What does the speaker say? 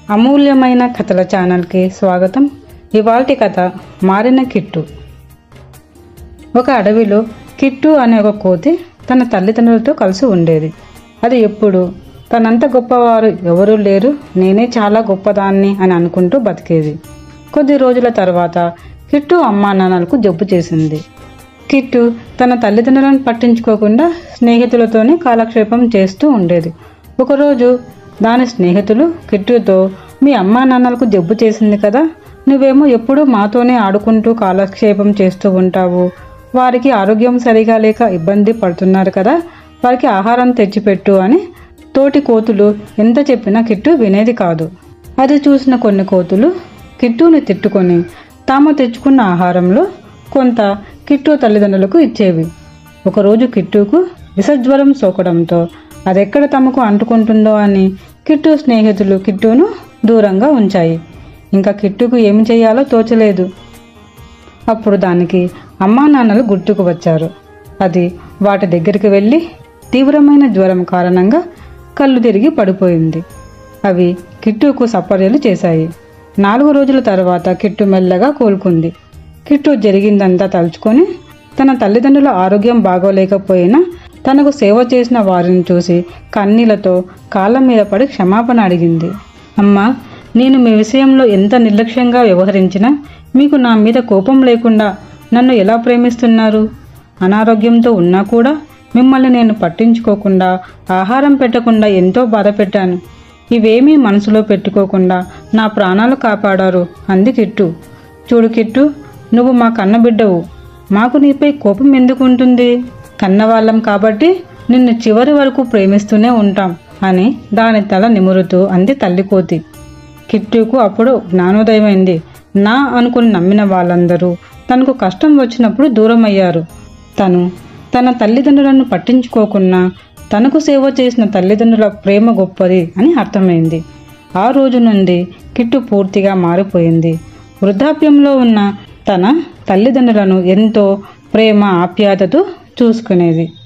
అమూల్యమైన కథల ఛానల్కి స్వాగతం ఇవాల్టి కథ మారిన కిట్టు ఒక అడవిలో కిట్టు అనే ఒక కోతి తన తల్లిదండ్రులతో కలిసి ఉండేది అది ఎప్పుడు తనంత గొప్పవారు ఎవరూ లేరు నేనే చాలా గొప్పదాన్ని అని అనుకుంటూ బతికేది కొద్ది రోజుల తర్వాత కిట్టు అమ్మా నాన్నలకు జబ్బు చేసింది కిట్టు తన తల్లిదండ్రులను పట్టించుకోకుండా స్నేహితులతోనే కాలక్షేపం చేస్తూ ఉండేది ఒకరోజు దాని స్నేహితులు కిట్టుతో మీ అమ్మా నాన్నలకు జబ్బు చేసింది కదా నువ్వేమో ఎప్పుడూ మాతోనే ఆడుకుంటూ కాలక్షేపం చేస్తూ ఉంటావు వారికి ఆరోగ్యం సరిగా లేక ఇబ్బంది పడుతున్నారు కదా వారికి ఆహారం తెచ్చిపెట్టు అని తోటి కోతులు ఎంత చెప్పినా కిట్టు వినేది కాదు అది చూసిన కొన్ని కోతులు కిట్టుని తిట్టుకొని తాము తెచ్చుకున్న ఆహారంలో కొంత కిట్టు తల్లిదండ్రులకు ఇచ్చేవి ఒకరోజు కిట్టుకు విషజ్వరం సోకడంతో అదెక్కడ తమకు అంటుకుంటుందో అని కిట్టు స్నేహితులు కిట్టును దూరంగా ఉంచాయి ఇంకా కిట్టుకు ఏమి చేయాలో తోచలేదు అప్పుడు దానికి అమ్మా నాన్నలు గుర్తుకు వచ్చారు అది వాటి దగ్గరికి వెళ్ళి తీవ్రమైన జ్వరం కారణంగా కళ్ళు తిరిగి పడిపోయింది అవి కిట్టుకు సపర్యలు చేశాయి నాలుగు రోజుల తర్వాత కిట్టు మెల్లగా కోలుకుంది కిట్టు జరిగిందంతా తలుచుకొని తన తల్లిదండ్రుల ఆరోగ్యం బాగోలేకపోయినా తనకు సేవ చేసిన వారిని చూసి కన్నీళ్లతో కాళ్ళ మీద పడి క్షమాపణ అడిగింది అమ్మా నేను మీ విషయంలో ఎంత నిర్లక్ష్యంగా వ్యవహరించినా మీకు నా మీద కోపం లేకుండా నన్ను ఎలా ప్రేమిస్తున్నారు అనారోగ్యంతో ఉన్నా కూడా మిమ్మల్ని నేను పట్టించుకోకుండా ఆహారం పెట్టకుండా ఎంతో బాధ పెట్టాను ఇవేమీ మనసులో పెట్టుకోకుండా నా ప్రాణాలు కాపాడారు అంది కిట్టు చూడు కిట్టు నువ్వు మా కన్నబిడ్డవు మాకు నీపై కోపం ఎందుకు ఉంటుంది కన్నవాళ్ళం కాబట్టి నిన్ను చివరి వరకు ప్రేమిస్తూనే ఉంటాం అని దాని తల నిమురుతూ అంది తల్లి కోతి కిట్టుకు అప్పుడు జ్ఞానోదయమైంది నా అనుకుని నమ్మిన వాళ్ళందరూ తనకు కష్టం వచ్చినప్పుడు దూరం అయ్యారు తను తన తల్లిదండ్రులను పట్టించుకోకున్నా తనకు సేవ చేసిన తల్లిదండ్రుల ప్రేమ గొప్పది అని అర్థమైంది ఆ రోజు నుండి కిట్టు పూర్తిగా మారిపోయింది వృద్ధాప్యంలో ఉన్న తన తల్లిదండ్రులను ఎంతో ప్రేమ ఆప్యాయతతో చూసుకునేది